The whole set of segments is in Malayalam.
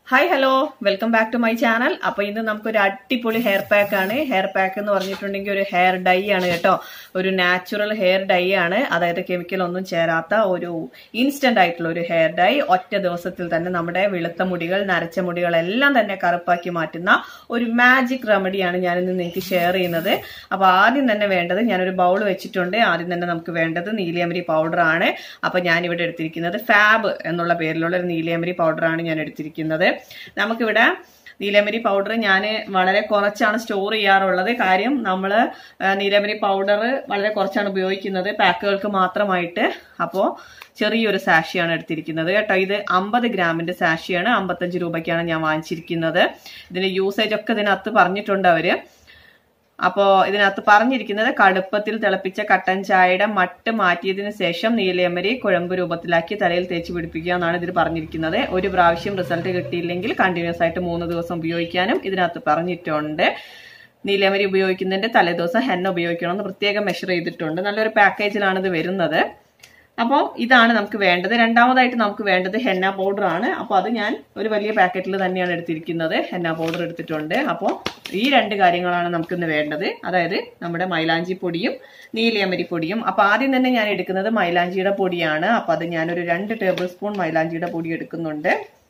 hi hello welcome back to my channel അപ്പൊ ഇന്ന് നമുക്കൊരു അടിപൊളി ഹെയർ പാക്ക് ആണ് ഹെയർ പാക്ക് എന്ന് പറഞ്ഞിട്ടുണ്ടെങ്കിൽ ഒരു ഹെയർ ഡൈ ആണ് കേട്ടോ ഒരു നാച്ചുറൽ ഹെയർ ഡൈ ആണ് അതായത് കെമിക്കൽ ഒന്നും ചേരാത്ത ഒരു ഇൻസ്റ്റന്റ് ആയിട്ടുള്ള ഒരു ഹെയർ ഡൈ ഒറ്റ ദിവസത്തിൽ തന്നെ നമ്മുടെ വെളുത്ത മുടികൾ നരച്ച മുടികൾ എല്ലാം തന്നെ കറുപ്പാക്കി മാറ്റുന്ന ഒരു മാജിക് റെമഡിയാണ് ഞാൻ ഇന്ന് നിങ്ങൾക്ക് ഷെയർ ചെയ്യുന്നത് അപ്പൊ ആദ്യം തന്നെ വേണ്ടത് ഞാനൊരു ബൗൾ വെച്ചിട്ടുണ്ട് ആദ്യം തന്നെ നമുക്ക് വേണ്ടത് നീലിയമരി പൗഡർ ആണ് അപ്പൊ ഞാൻ ഇവിടെ എടുത്തിരിക്കുന്നത് ഫാബ് എന്നുള്ള പേരിലുള്ള ഒരു നീലിയമരി പൗഡർ ആണ് ഞാൻ എടുത്തിരിക്കുന്നത് നമുക്കിവിടെ നീലമരി പൗഡർ ഞാൻ വളരെ കുറച്ചാണ് സ്റ്റോർ ചെയ്യാറുള്ളത് കാര്യം നമ്മൾ നീലമരി പൗഡർ വളരെ കുറച്ചാണ് ഉപയോഗിക്കുന്നത് പാക്കുകൾക്ക് മാത്രമായിട്ട് അപ്പോൾ ചെറിയൊരു സാഷിയാണ് എടുത്തിരിക്കുന്നത് കേട്ടോ ഇത് അമ്പത് ഗ്രാമിന്റെ സാഷിയാണ് അമ്പത്തഞ്ച് രൂപയ്ക്കാണ് ഞാൻ വാങ്ങിച്ചിരിക്കുന്നത് ഇതിന്റെ യൂസേജ് ഒക്കെ ഇതിനകത്ത് പറഞ്ഞിട്ടുണ്ട് അവര് അപ്പോ ഇതിനകത്ത് പറഞ്ഞിരിക്കുന്നത് കടുപ്പത്തിൽ തിളപ്പിച്ച കട്ടൻ ചായയുടെ മട്ട് മാറ്റിയതിനു ശേഷം നീലയമരി കുഴമ്പ് രൂപത്തിലാക്കി തലയിൽ തേച്ച് പിടിപ്പിക്കുക എന്നാണ് ഇതിൽ പറഞ്ഞിരിക്കുന്നത് ഒരു പ്രാവശ്യം റിസൾട്ട് കിട്ടിയില്ലെങ്കിൽ കണ്ടിന്യൂസ് ആയിട്ട് മൂന്ന് ദിവസം ഉപയോഗിക്കാനും ഇതിനകത്ത് പറഞ്ഞിട്ടുണ്ട് നീലയമരി ഉപയോഗിക്കുന്നതിന്റെ തലേദിവസം ഹെന്ന ഉപയോഗിക്കണമെന്ന് പ്രത്യേകം മെഷർ ചെയ്തിട്ടുണ്ട് നല്ലൊരു പാക്കേജിലാണ് ഇത് വരുന്നത് അപ്പോൾ ഇതാണ് നമുക്ക് വേണ്ടത് രണ്ടാമതായിട്ട് നമുക്ക് വേണ്ടത് ഹെന്ന പൗഡർ ആണ് അപ്പോൾ അത് ഞാൻ ഒരു വലിയ പാക്കറ്റിൽ തന്നെയാണ് എടുത്തിരിക്കുന്നത് ഹെന്ന പൗഡർ എടുത്തിട്ടുണ്ട് അപ്പോൾ ഈ രണ്ട് കാര്യങ്ങളാണ് നമുക്കിന്ന് വേണ്ടത് അതായത് നമ്മുടെ മൈലാഞ്ചി പൊടിയും നീലിയമരി പൊടിയും അപ്പോൾ ആദ്യം തന്നെ ഞാൻ എടുക്കുന്നത് മൈലാഞ്ചിയുടെ പൊടിയാണ് അപ്പോൾ അത് ഞാനൊരു രണ്ട് ടേബിൾ സ്പൂൺ മൈലാഞ്ചിയുടെ പൊടി എടുക്കുന്നുണ്ട്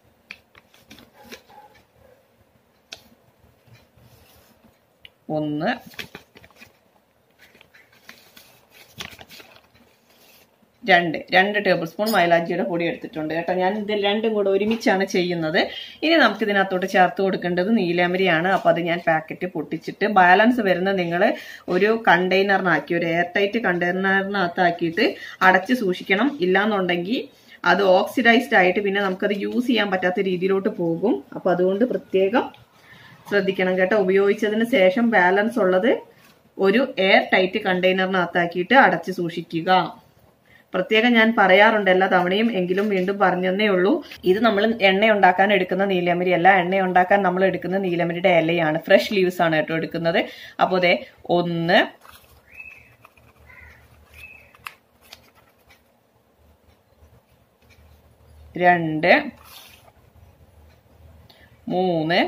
ഒന്ന് രണ്ട് രണ്ട് ടേബിൾ സ്പൂൺ മൈലാഞ്ചിയുടെ പൊടി എടുത്തിട്ടുണ്ട് കേട്ടോ ഞാൻ ഇത് രണ്ടും കൂടെ ഒരുമിച്ചാണ് ചെയ്യുന്നത് ഇനി നമുക്ക് ഇതിനകത്തോട്ട് ചേർത്ത് കൊടുക്കേണ്ടത് നീലാമരിയാണ് അപ്പോൾ അത് ഞാൻ പാക്കറ്റ് പൊട്ടിച്ചിട്ട് ബാലൻസ് വരുന്ന നിങ്ങൾ ഒരു കണ്ടെയ്നറിനാക്കി ഒരു എയർ ടൈറ്റ് കണ്ടെയ്നറിനകത്താക്കിയിട്ട് അടച്ച് സൂക്ഷിക്കണം ഇല്ലാന്നുണ്ടെങ്കിൽ അത് ഓക്സിഡൈസ്ഡ് ആയിട്ട് പിന്നെ നമുക്കത് യൂസ് ചെയ്യാൻ പറ്റാത്ത രീതിയിലോട്ട് പോകും അപ്പോൾ അതുകൊണ്ട് പ്രത്യേകം ശ്രദ്ധിക്കണം കേട്ടോ ഉപയോഗിച്ചതിന് ശേഷം ബാലൻസ് ഉള്ളത് ഒരു എയർ ടൈറ്റ് കണ്ടെയ്നറിനകത്താക്കിയിട്ട് അടച്ച് സൂക്ഷിക്കുക പ്രത്യേകം ഞാൻ പറയാറുണ്ട് എല്ലാ തവണയും എങ്കിലും വീണ്ടും പറഞ്ഞതേ ഉള്ളൂ ഇത് നമ്മൾ എണ്ണ ഉണ്ടാക്കാൻ എടുക്കുന്ന നീലമരി അല്ല എണ്ണ ഉണ്ടാക്കാൻ നമ്മൾ എടുക്കുന്ന നീലമരിയുടെ ഇലയാണ് ഫ്രഷ് ലീവ്സ് ആണ് കേട്ടോ എടുക്കുന്നത് അപ്പോൾ അതെ ഒന്ന് രണ്ട് മൂന്ന്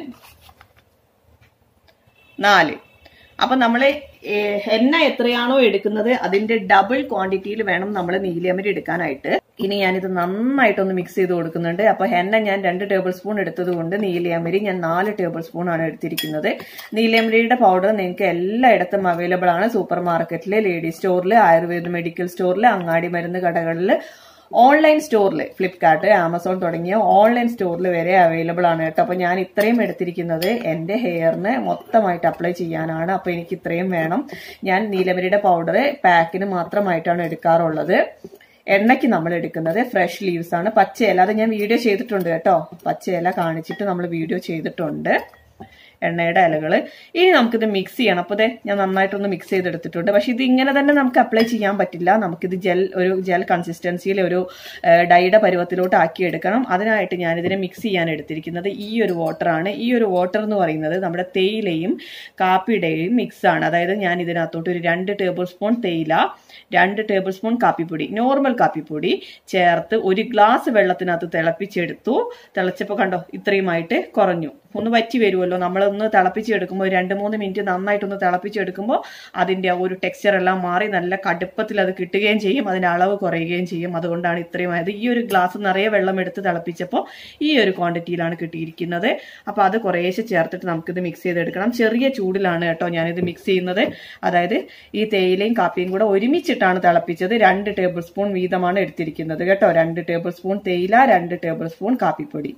നാല് അപ്പൊ നമ്മൾ എണ്ണ എത്രയാണോ എടുക്കുന്നത് അതിന്റെ ഡബിൾ ക്വാണ്ടിറ്റിയിൽ വേണം നമ്മൾ നീലയമരി എടുക്കാനായിട്ട് ഇനി ഞാനിത് നന്നായിട്ടൊന്ന് മിക്സ് ചെയ്ത് കൊടുക്കുന്നുണ്ട് അപ്പൊ എണ്ണ ഞാൻ രണ്ട് ടേബിൾ സ്പൂൺ എടുത്തത് കൊണ്ട് നീലയമരി ഞാൻ നാല് ടേബിൾ സ്പൂൺ ആണ് എടുത്തിരിക്കുന്നത് നീലയമരിയുടെ പൗഡർ നിങ്ങൾക്ക് എല്ലായിടത്തും അവൈലബിൾ ആണ് സൂപ്പർ മാർക്കറ്റിൽ ലേഡി സ്റ്റോറിൽ ആയുർവേദ മെഡിക്കൽ സ്റ്റോറിൽ അങ്ങാടി മരുന്ന് കടകളിൽ ഓൺലൈൻ സ്റ്റോറിൽ ഫ്ലിപ്കാർട്ട് ആമസോൺ തുടങ്ങിയ ഓൺലൈൻ സ്റ്റോറിൽ വരെ അവൈലബിൾ ആണ് കേട്ടോ അപ്പോൾ ഞാൻ ഇത്രയും എടുത്തിരിക്കുന്നത് എൻ്റെ ഹെയറിന് മൊത്തമായിട്ട് അപ്ലൈ ചെയ്യാനാണ് അപ്പോൾ എനിക്ക് ഇത്രയും വേണം ഞാൻ നീലമരിയുടെ പൗഡർ പാക്കിന് മാത്രമായിട്ടാണ് എടുക്കാറുള്ളത് എണ്ണയ്ക്ക് നമ്മൾ എടുക്കുന്നത് ഫ്രഷ് ലീവ്സ് ആണ് പച്ചയില അത് ഞാൻ വീഡിയോ ചെയ്തിട്ടുണ്ട് കേട്ടോ പച്ചയില കാണിച്ചിട്ട് നമ്മൾ വീഡിയോ ചെയ്തിട്ടുണ്ട് എണ്ണയുടെ ഇലകൾ ഇനി നമുക്കിത് മിക്സ് ചെയ്യണം അപ്പോൾ ഞാൻ നന്നായിട്ടൊന്ന് മിക്സ് ചെയ്തെടുത്തിട്ടുണ്ട് പക്ഷെ ഇത് ഇങ്ങനെ തന്നെ നമുക്ക് അപ്ലൈ ചെയ്യാൻ പറ്റില്ല നമുക്കിത് ജെൽ ഒരു ജെൽ കൺസിസ്റ്റൻസിയിൽ ഒരു ഡൈയുടെ പരുവത്തിലോട്ട് ആക്കി എടുക്കണം അതിനായിട്ട് ഞാനിതിനെ മിക്സ് ചെയ്യാൻ എടുത്തിരിക്കുന്നത് ഈ ഒരു വാട്ടറാണ് ഈ ഒരു വാട്ടർ എന്ന് പറയുന്നത് നമ്മുടെ തേയിലയും കാപ്പിയുടെയും മിക്സ് ആണ് അതായത് ഞാൻ ഇതിനകത്തോട്ട് ഒരു രണ്ട് ടേബിൾ സ്പൂൺ തേയില രണ്ട് ടേബിൾ സ്പൂൺ കാപ്പിപ്പൊടി നോർമൽ കാപ്പിപ്പൊടി ചേർത്ത് ഒരു ഗ്ലാസ് വെള്ളത്തിനകത്ത് തിളപ്പിച്ചെടുത്തു തിളച്ചപ്പോൾ കണ്ടോ ഇത്രയുമായിട്ട് കുറഞ്ഞു ഒന്ന് വറ്റി വരുമല്ലോ നമ്മളൊന്ന് തിളപ്പിച്ചെടുക്കുമ്പോൾ രണ്ട് മൂന്ന് മിനിറ്റ് നന്നായിട്ടൊന്ന് തിളപ്പിച്ചെടുക്കുമ്പോൾ അതിൻ്റെ ഒരു ടെക്സ്ചർ എല്ലാം മാറി നല്ല കടുപ്പത്തിൽ അത് കിട്ടുകയും ചെയ്യും അതിൻ്റെ അളവ് കുറയുകയും ചെയ്യും അതുകൊണ്ടാണ് ഇത്രയും ആയത് ഈ ഒരു ഗ്ലാസ് നിറയെ വെള്ളം എടുത്ത് തിളപ്പിച്ചപ്പോൾ ഈ ഒരു ക്വാണ്ടിറ്റിയിലാണ് കിട്ടിയിരിക്കുന്നത് അപ്പോൾ അത് കുറേശ്ശെ ചേർത്തിട്ട് നമുക്കിത് മിക്സ് ചെയ്തെടുക്കണം ചെറിയ ചൂടിലാണ് കേട്ടോ ഞാനിത് മിക്സ് ചെയ്യുന്നത് അതായത് ഈ തേയിലയും കാപ്പിയും കൂടെ ഒരുമിച്ചിട്ടാണ് തിളപ്പിച്ചത് രണ്ട് ടേബിൾ സ്പൂൺ വീതമാണ് എടുത്തിരിക്കുന്നത് കേട്ടോ രണ്ട് ടേബിൾ സ്പൂൺ തേയില രണ്ട് ടേബിൾ സ്പൂൺ കാപ്പിപ്പൊടി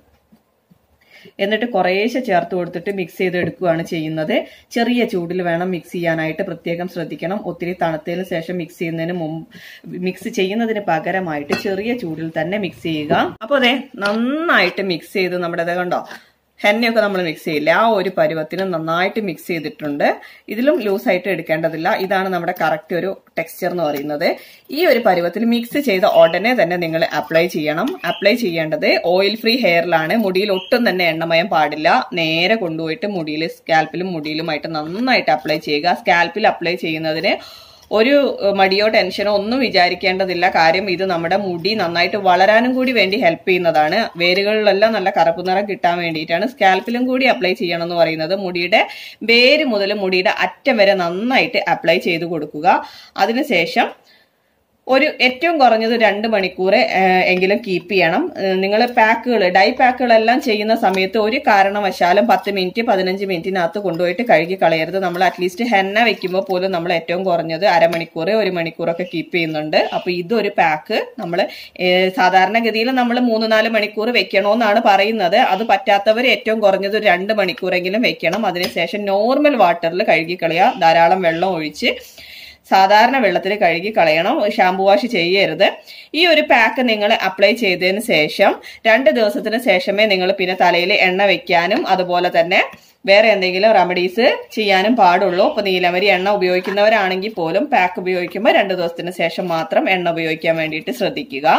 എന്നിട്ട് കുറേശ്ശെ ചേർത്ത് കൊടുത്തിട്ട് മിക്സ് ചെയ്തെടുക്കുകയാണ് ചെയ്യുന്നത് ചെറിയ ചൂടിൽ വേണം മിക്സ് ചെയ്യാനായിട്ട് പ്രത്യേകം ശ്രദ്ധിക്കണം ഒത്തിരി തണുത്തതിന് ശേഷം മിക്സ് ചെയ്യുന്നതിന് മുമ്പ് മിക്സ് ചെയ്യുന്നതിന് പകരമായിട്ട് ചെറിയ ചൂടിൽ തന്നെ മിക്സ് ചെയ്യുക അപ്പോൾ അതെ നന്നായിട്ട് മിക്സ് ചെയ്ത് നമ്മുടെ കണ്ടോ ഹെന്നയൊക്കെ നമ്മൾ മിക്സ് ചെയ്യില്ല ആ ഒരു പരുവത്തിന് നന്നായിട്ട് മിക്സ് ചെയ്തിട്ടുണ്ട് ഇതിലും ലൂസായിട്ട് എടുക്കേണ്ടതില്ല ഇതാണ് നമ്മുടെ കറക്റ്റ് ഒരു ടെക്സ്ചർ എന്ന് പറയുന്നത് ഈ ഒരു പരുവത്തിൽ മിക്സ് ചെയ്ത ഉടനെ തന്നെ നിങ്ങൾ അപ്ലൈ ചെയ്യണം അപ്ലൈ ചെയ്യേണ്ടത് ഓയിൽ ഫ്രീ ഹെയറിലാണ് മുടിയിൽ ഒട്ടും തന്നെ എണ്ണമയം പാടില്ല നേരെ കൊണ്ടുപോയിട്ട് മുടിയിൽ സ്കാൽപ്പിലും മുടിയിലുമായിട്ട് നന്നായിട്ട് അപ്ലൈ ചെയ്യുക സ്കാൽപ്പിൽ അപ്ലൈ ചെയ്യുന്നതിന് ഒരു ഏഹ്, മടിയോ ടെൻഷനോ ഒന്നും വിചാരിക്കേണ്ടതില്ല കാര്യം ഇത് നമ്മുടെ മുടി നന്നായിട്ട് വളരാനും കൂടി വേണ്ടി ഹെൽപ്പ് ചെയ്യുന്നതാണ് വേരുകളിലെല്ലാം നല്ല കറുപ്പ് നിറം കിട്ടാൻ വേണ്ടിയിട്ടാണ് സ്കാൽപ്പിലും കൂടി അപ്ലൈ ചെയ്യണം എന്ന് പറയുന്നത് മുടിയുടെ വേര് മുതൽ മുടിയുടെ അറ്റം വരെ നന്നായിട്ട് അപ്ലൈ ചെയ്ത് കൊടുക്കുക അതിനുശേഷം ഒരു ഏറ്റവും കുറഞ്ഞത് രണ്ട് മണിക്കൂർ എങ്കിലും കീപ്പ് ചെയ്യണം നിങ്ങൾ പാക്കുകൾ ഡൈ പാക്കുകളെല്ലാം ചെയ്യുന്ന സമയത്ത് ഒരു കാരണവശാലും പത്ത് മിനിറ്റ് പതിനഞ്ച് മിനിറ്റിനകത്ത് കൊണ്ടുപോയിട്ട് കഴുകി കളയരുത് നമ്മൾ അറ്റ്ലീസ്റ്റ് ഹെന്ന വെക്കുമ്പോൾ പോലും നമ്മൾ ഏറ്റവും കുറഞ്ഞത് അരമണിക്കൂർ ഒരു മണിക്കൂറൊക്കെ കീപ്പ് ചെയ്യുന്നുണ്ട് അപ്പോൾ ഇതൊരു പാക്ക് നമ്മൾ സാധാരണഗതിയിൽ നമ്മൾ മൂന്ന് നാല് മണിക്കൂർ വെക്കണമെന്നാണ് പറയുന്നത് അത് പറ്റാത്തവർ ഏറ്റവും കുറഞ്ഞത് ഒരു രണ്ട് മണിക്കൂറെങ്കിലും വെക്കണം അതിനുശേഷം നോർമൽ വാട്ടറിൽ കഴുകി കളയുക ധാരാളം വെള്ളം ഒഴിച്ച് സാധാരണ വെള്ളത്തിൽ കഴുകി കളയണം ഷാംപൂ വാഷ് ചെയ്യരുത് ഈ ഒരു പാക്ക് നിങ്ങൾ അപ്ലൈ ചെയ്തതിന് ശേഷം രണ്ട് ദിവസത്തിന് ശേഷമേ നിങ്ങൾ പിന്നെ തലയിൽ എണ്ണ വെക്കാനും അതുപോലെ തന്നെ വേറെ എന്തെങ്കിലും റെമഡീസ് ചെയ്യാനും പാടുള്ളൂ ഇപ്പൊ നീലമരി എണ്ണ ഉപയോഗിക്കുന്നവരാണെങ്കിൽ പോലും പാക്ക് ഉപയോഗിക്കുമ്പോൾ രണ്ട് ദിവസത്തിന് ശേഷം മാത്രം എണ്ണ ഉപയോഗിക്കാൻ വേണ്ടിയിട്ട് ശ്രദ്ധിക്കുക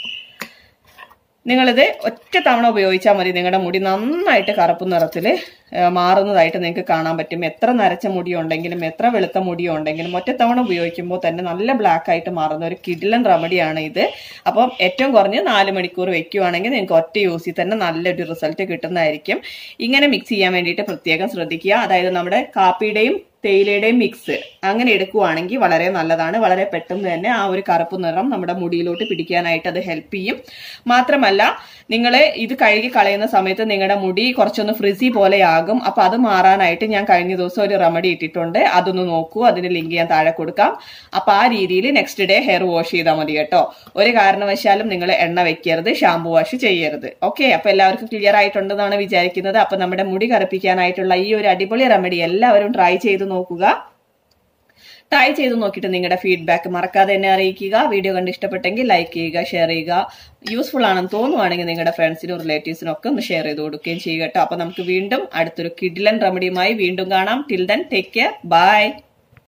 നിങ്ങളിത് ഒറ്റ തവണ ഉപയോഗിച്ചാൽ മതി നിങ്ങളുടെ മുടി നന്നായിട്ട് കറുപ്പ് നിറത്തിൽ മാറുന്നതായിട്ട് നിങ്ങൾക്ക് കാണാൻ പറ്റും എത്ര നരച്ച മുടി ഉണ്ടെങ്കിലും എത്ര വെളുത്ത മുടി ഉണ്ടെങ്കിലും ഒറ്റ തവണ ഉപയോഗിക്കുമ്പോൾ തന്നെ നല്ല ബ്ലാക്ക് ആയിട്ട് മാറുന്ന ഒരു കിഡിലൻ റെമഡിയാണ് ഇത് അപ്പം ഏറ്റവും കുറഞ്ഞ് നാല് മണിക്കൂർ വെക്കുവാണെങ്കിൽ നിങ്ങൾക്ക് ഒറ്റ യൂസിൽ തന്നെ നല്ലൊരു റിസൾട്ട് കിട്ടുന്നതായിരിക്കും ഇങ്ങനെ മിക്സ് ചെയ്യാൻ വേണ്ടിയിട്ട് പ്രത്യേകം ശ്രദ്ധിക്കുക അതായത് നമ്മുടെ കാപ്പിയുടെയും തേയിലയുടെയും മിക്സ് അങ്ങനെ എടുക്കുവാണെങ്കിൽ വളരെ നല്ലതാണ് വളരെ പെട്ടെന്ന് തന്നെ ആ ഒരു കറുപ്പ് നിറം നമ്മുടെ മുടിയിലോട്ട് പിടിക്കാനായിട്ട് അത് ഹെൽപ്പ് ചെയ്യും മാത്രമല്ല നിങ്ങൾ ഇത് കഴുകി കളയുന്ന സമയത്ത് നിങ്ങളുടെ മുടി കുറച്ചൊന്ന് ഫ്രിസി പോലെയാകും അപ്പൊ അത് മാറാനായിട്ട് ഞാൻ കഴിഞ്ഞ ദിവസം ഒരു റെമഡി ഇട്ടിട്ടുണ്ട് അതൊന്ന് നോക്കൂ അതിന്റെ ലിങ്ക് ഞാൻ താഴെ കൊടുക്കാം അപ്പൊ ആ രീതിയിൽ നെക്സ്റ്റ് ഡേ ഹെയർ വാഷ് ചെയ്താൽ മതി കേട്ടോ ഒരു കാരണവശാലും നിങ്ങൾ എണ്ണ വെക്കരുത് ഷാംപൂ വാഷ് ചെയ്യരുത് ഓക്കെ അപ്പൊ എല്ലാവർക്കും ക്ലിയർ ആയിട്ടുണ്ടെന്നാണ് വിചാരിക്കുന്നത് അപ്പൊ നമ്മുടെ മുടി കറുപ്പിക്കാനായിട്ടുള്ള ഈ ഒരു അടിപൊളി റെമഡി എല്ലാവരും ട്രൈ ചെയ്ത് നോക്കുക ട്രൈ ചെയ്ത് നോക്കിയിട്ട് നിങ്ങളുടെ ഫീഡ്ബാക്ക് മറക്കാതെ എന്നെ അറിയിക്കുക വീഡിയോ കണ്ട് ഇഷ്ടപ്പെട്ടെങ്കിൽ ലൈക്ക് ചെയ്യുക ഷെയർ ചെയ്യുക യൂസ്ഫുൾ ആണെന്ന് തോന്നുവാണെങ്കിൽ നിങ്ങളുടെ ഫ്രണ്ട്സിനും റിലേറ്റീവ്സിനും ഒക്കെ ഒന്ന് ഷെയർ ചെയ്ത് കൊടുക്കുകയും ചെയ്യുക കേട്ടോ അപ്പൊ നമുക്ക് വീണ്ടും അടുത്തൊരു കിഡിലൻ റെമഡിയുമായി വീണ്ടും കാണാം till then take care by